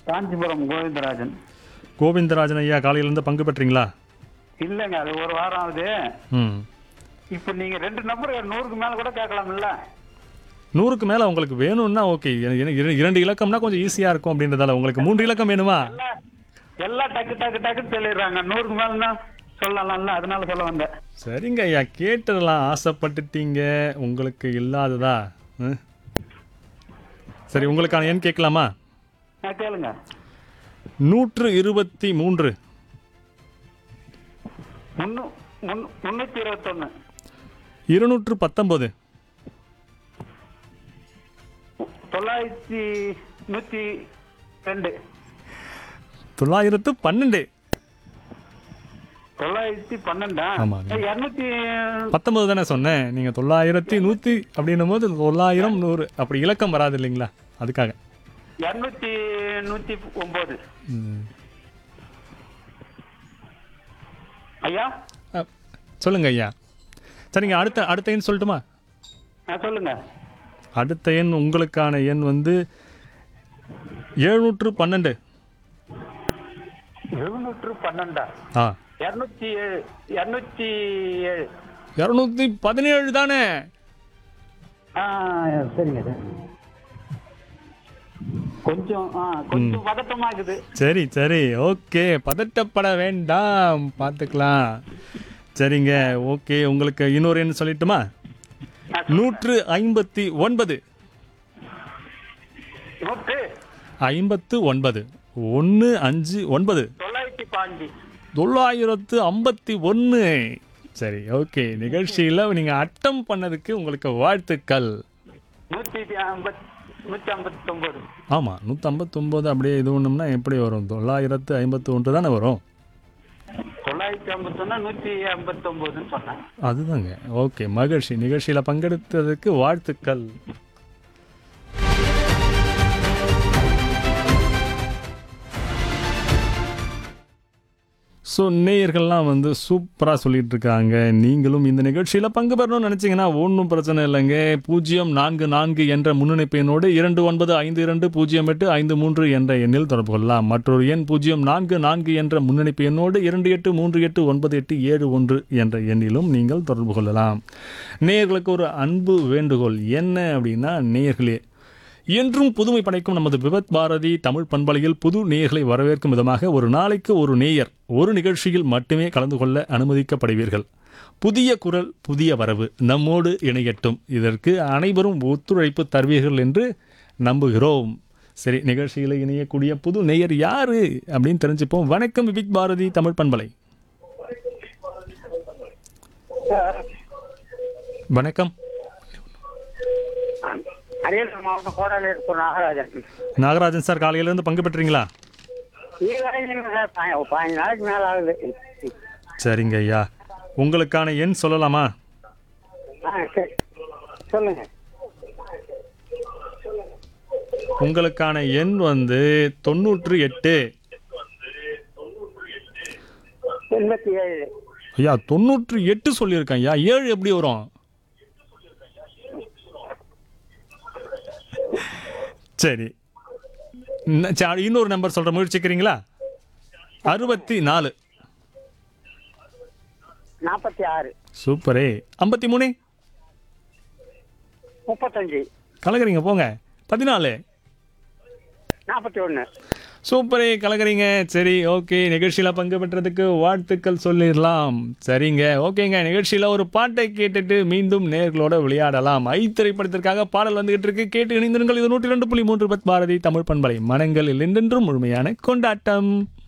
காஞ்சிபுரம் கோவிந்தராஜன் கோவிந்தராஜன் ஐயா காலையிலேருந்து பங்கு பெற்றீங்களா இல்லைங்க அது ஒரு வாரம் ஆகுது ம் இப்போ நீங்க ரெண்டு நம்பர் நூறுக்கு மேல கூட கேட்கலாம்ல நூறுக்கு மேலே உங்களுக்கு வேணும்னா ஓகே இரண்டு இலக்கம்னா கொஞ்சம் ஈஸியாக இருக்கும் அப்படின்றதால உங்களுக்கு மூன்று இலக்கம் வேணுமா எல்லாம் எல்லாம் டக்கு டக்கு டக்குன்னு சொல்லிடுறாங்க நூறுக்கு மேலன்னா சொல்லலாம்ல அதனால சொல்ல வந்தேன் சரிங்க ஐயா கேட்டுடலாம் ஆசைப்பட்டுட்டீங்க உங்களுக்கு இல்லாததா ம்? சரி உங்களுக்கான எண் கேட்கலாமா நான் கேளுங்க நூற்று இருபத்தி மூன்று முன்னூ முன் முன்னூத்தி இருபத்தொன்னு இருநூற்று பத்தொன்பது தொள்ளாயிரத்தி நூத்தி ரெண்டு தொள்ளாயிரத்து பன்னெண்டு தொள்ளாயிரத்தி பன்னெண்டா ஆமாங்க. இரநூத்தி பத்தொன்பது தானே சொன்னேன் நீங்கள் தொள்ளாயிரத்தி நூற்றி அப்படின்னும் போது தொள்ளாயிரம் நூறு அப்படி இலக்கம் வராது இல்லைங்களா அதுக்காக இரநூத்தி நூத்தி ஒன்பது ம். ஐயா அ, சொல்லுங்க ஐயா சரிங்க அடுத்த அடுத்த எண் சொல்லட்டுமா ஆ, சொல்லுங்க அடுத்த எண் உங்களுக்கான எண் வந்து எழுநூற்று பன்னெண்டு எழுநூற்று பன்னெண்டா ஆ இரநூத்தி ஏழு இரநூத்தி ஏழு இரநூத்தி பதினேழு தானே ஆ சரிங்க சார் கொஞ்சம் ஆ கொஞ்சம் பதட்டமா இருக்குது சரி சரி ஓகே பதட்டப்பட வேண்டாம் பார்த்துக்கலாம் சரிங்க ஓகே உங்களுக்கு இன்னொரு எண் சொல்லட்டுமா ஆ, நூற்று ஐம்பத்தி ஒன்பது நூற்று ஐம்பத்து ஒன்பது ஒன்று அஞ்சு ஒன்பது தொள்ளாயிரத்தி பாஞ்சு தொள்ளாயிரத்து ஐம்பத்தி ஒன்று சரி ஓகே நிகழ்ச்சியில் நீங்கள் அட்டம் பண்ணதுக்கு உங்களுக்கு வாழ்த்துக்கள் நூத்தி ஐம்பத் நூத்தி ஐம்பத்தி ஒன்பது ஆமாம் நூற்றம்பத்தொம்போது அப்படியே இது ஒன்றும்னா எப்படி வரும் தொள்ளாயிரத்து ஐம்பத்து ஒன்று தானே வரும் தொள்ளாயிரத்தி ஐம்பத்தொன்னா நூத்தி ஐம்பத்தி ஒன்பதுன்னு சொன்னேன் அதுதாங்க ஓகே மகிழ்ச்சி நிகழ்ச்சியில் பங்கெடுத்ததுக்கு வாழ்த்துக்கள் ஸோ நேயர்கள்லாம் வந்து சூப்பராக சொல்லிட்டு இருக்காங்க நீங்களும் இந்த நிகழ்ச்சியில் பங்கு பெறணும்னு நினச்சிங்கன்னா ஒன்றும் பிரச்சனை இல்லைங்க பூஜ்ஜியம் நான்கு நான்கு என்ற முன்னணிப்பு எண்ணோடு இரண்டு ஒன்பது ஐந்து இரண்டு பூஜ்ஜியம் எட்டு ஐந்து மூன்று என்ற எண்ணில் தொடர்பு கொள்ளலாம் மற்றொரு எண் பூஜ்ஜியம் நான்கு நான்கு என்ற முன்னணிப்பு எண்ணோடு இரண்டு எட்டு மூன்று எட்டு ஒன்பது எட்டு ஏழு ஒன்று என்ற எண்ணிலும் நீங்கள் தொடர்பு கொள்ளலாம் நேயர்களுக்கு ஒரு அன்பு வேண்டுகோள் என்ன அப்படின்னா நேயர்களே என்றும் புதுமை படைக்கும் நமது விபத் பாரதி தமிழ் பண்பலையில் புது நேயர்களை வரவேற்கும் விதமாக ஒரு நாளைக்கு ஒரு நேயர் ஒரு நிகழ்ச்சியில் மட்டுமே கலந்து கொள்ள அனுமதிக்கப்படுவீர்கள் புதிய குரல் புதிய வரவு நம்மோடு இணையட்டும் இதற்கு அனைவரும் ஒத்துழைப்பு தருவீர்கள் என்று நம்புகிறோம் சரி நிகழ்ச்சியில் இணையக்கூடிய புது நேயர் யாரு அப்படின்னு தெரிஞ்சுப்போம் வணக்கம் விபிக் பாரதி தமிழ் பண்பலை வணக்கம் அரியலூர் மாவட்டம் கோடால இருக்கும் நாகராஜன் நாகராஜன் சார் காலையிலேருந்து பங்கு பெற்றீங்களா இது வரைக்கும் சார் பா- ஒரு பதினஞ்சு நாளைக்கு மேல ஆகுது சரிங்க ஐயா உங்களுக்கான எண் சொல்லலாமா ஆ சரி சொல்லுங்க உங்களுக்கான எண் வந்து தொண்ணூற்று எட்டு எண்பத்தி ஏழு ஐயா தொண்ணூற்று எட்டு சொல்லியிருக்கேன் ஐயா ஏழு எப்படி வரும் சரி ந- சரி, இன்னொரு நம்பர் சொல்ற முயற்சிக்கிறீங்களா அறுபத்தி நாலு நாற்பத்தி ஆறு சூப்பரே ஐம்பத்தி மூணு முப்பத்தஞ்சு கலக்குறீங்க போங்க பதினாலு நாற்பத்தி ஒன்று சூப்பரே கலக்குறீங்க சரி ஓகே நிகழ்ச்சியில் பங்கு பெற்றதுக்கு வாழ்த்துக்கள் சொல்லிடலாம் சரிங்க ஓகேங்க நிகழ்ச்சியில் ஒரு பாட்டை கேட்டுட்டு மீண்டும் நேர்களோட விளையாடலாம் ஐ திரைப்படத்திற்காக பாடல் வந்துகிட்டு இருக்கு கேட்டு இணைந்திருங்கள் இது நூற்றி ரெண்டு புள்ளி மூன்று பத் பாரதி தமிழ் பண்பலை மனங்களில் என்றென்றும் முழுமையான கொண்டாட்டம்